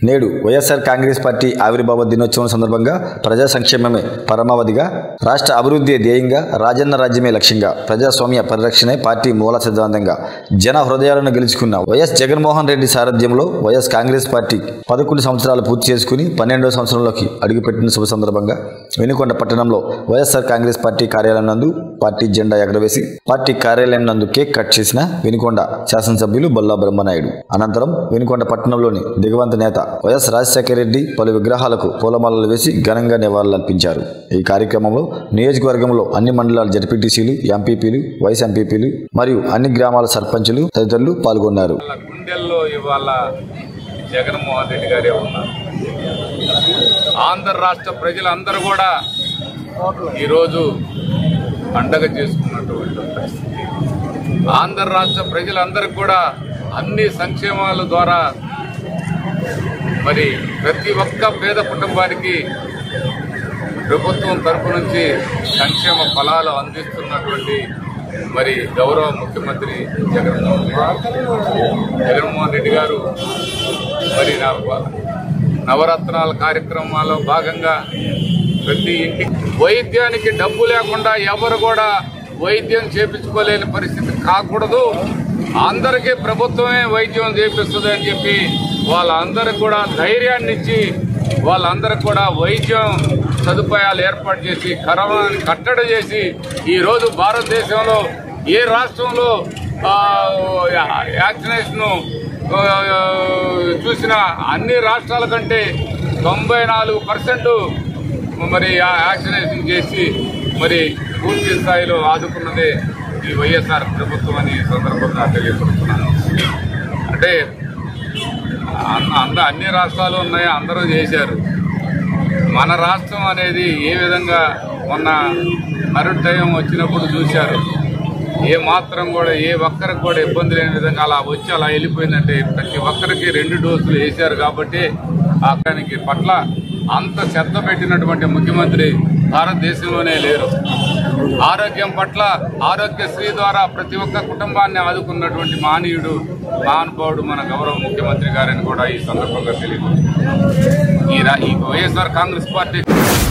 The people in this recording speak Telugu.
నేడు వైఎస్ఆర్ కాంగ్రెస్ పార్టీ ఆవిర్భావ దినోత్సవం సందర్భంగా ప్రజా సంక్షేమమే పరమావధిగా రాష్ట్ర అభివృద్ధి ధ్యేయంగా రాజన్న రాజ్యమే లక్ష్యంగా ప్రజాస్వామ్య పరిరక్షణే పార్టీ మూల సిద్ధాంతంగా జన హృదయాలను గెలుచుకున్న వైఎస్ జగన్మోహన్ రెడ్డి సారథ్యంలో వైఎస్ కాంగ్రెస్ పార్టీ పదకొండు సంవత్సరాలు పూర్తి చేసుకుని పన్నెండవ సంవత్సరంలోకి అడుగుపెట్టిన శుభ సందర్భంగా వెనుకొండ పట్టణంలో వైఎస్ఆర్ కాంగ్రెస్ పార్టీ కార్యాలయం నందు పార్టీ జెండా ఎగరవేసి పార్టీ కార్యాలయం నందు కేక్ కట్ చేసిన వెనుకొండ శాసనసభ్యులు బొల్లా బ్రహ్మనాయుడు అనంతరం వెనుకొండ పట్టణంలోని దిగవంత నేత వైఎస్ రాజశేఖర రెడ్డి పలు విగ్రహాలకు పూలమాలలు వేసి ఘనంగా నివాళులర్పించారు ఈ కార్యక్రమంలో నియోజకవర్గంలో అన్ని మండలాల జడ్పీటీసీలు ఎంపీపీలు వైస్ ఎంపీపీలు మరియు అన్ని గ్రామాల సర్పంచులు తదితరులు పాల్గొన్నారు వాళ్ళ గుండెల్లో ఇవాళ జగన్మోహన్ రెడ్డి గారే ఉన్నారు ఆంధ్ర రాష్ట్ర ప్రజలందరూ కూడా ఈరోజు పండగ చేసుకున్నటువంటి పరిస్థితి ఆంధ్ర రాష్ట్ర ప్రజలందరికీ కూడా అన్ని సంక్షేమాల ద్వారా మరి ప్రతి ఒక్క పేద కుటుంబానికి ప్రభుత్వం తరపు నుంచి సంక్షేమ ఫలాలు అందిస్తున్నటువంటి మరి గౌరవ ముఖ్యమంత్రి జగన్మోహన్ రెడ్డి జగన్మోహన్ రెడ్డి గారు మరి నా నవరత్నాల కార్యక్రమాల్లో భాగంగా ప్రతి ఇంటికి వైద్యానికి డబ్బు లేకుండా ఎవరు కూడా వైద్యం చేపించుకోలేని పరిస్థితి కాకూడదు అందరికీ ప్రభుత్వమే వైద్యం చేపిస్తుంది అని చెప్పి వాళ్ళందరికీ కూడా ధైర్యాన్ని ఇచ్చి వాళ్ళందరికీ కూడా వైద్యం సదుపాయాలు ఏర్పాటు చేసి కరోనాని కట్టడి చేసి ఈరోజు భారతదేశంలో ఏ రాష్ట్రంలో ఆ, వ్యాక్సినేషన్ చూసిన అన్ని రాష్ట్రాల కంటే తొంభై నాలుగు పర్సెంట్ మరి ఆ వ్యాక్సినేషన్ చేసి మరి పూర్తి స్థాయిలో ఆదుకున్నదే ఈ వైఎస్ఆర్ ప్రభుత్వం అని ఈ సందర్భంగా తెలియపడుతున్నాను అంటే అన్న అంద అన్ని రాష్ట్రాలు ఉన్నాయి అందరూ చేశారు మన రాష్ట్రం అనేది ఏ విధంగా మొన్న కరెంట్ టైం వచ్చినప్పుడు చూశారు ఏ మాత్రం కూడా ఏ ఒక్కరికి కూడా ఇబ్బంది లేని విధంగా అలా వచ్చి అలా వెళ్ళిపోయిందంటే ప్రతి ఒక్కరికి రెండు డోసులు వేశారు కాబట్టి అక్కడికి పట్ల అంత శ్రద్ధ పెట్టినటువంటి ముఖ్యమంత్రి భారతదేశంలోనే లేరు ఆరోగ్యం పట్ల ఆరోగ్యశ్రీ ద్వారా ప్రతి ఒక్క కుటుంబాన్ని ఆదుకున్నటువంటి మానవుడు మహానుభావుడు మన గౌరవ ముఖ్యమంత్రి గారని కూడా ఈ సందర్భంగా తెలియదు ఈ రా- ఈ వైఎస్ఆర్ కాంగ్రెస్ పార్టీ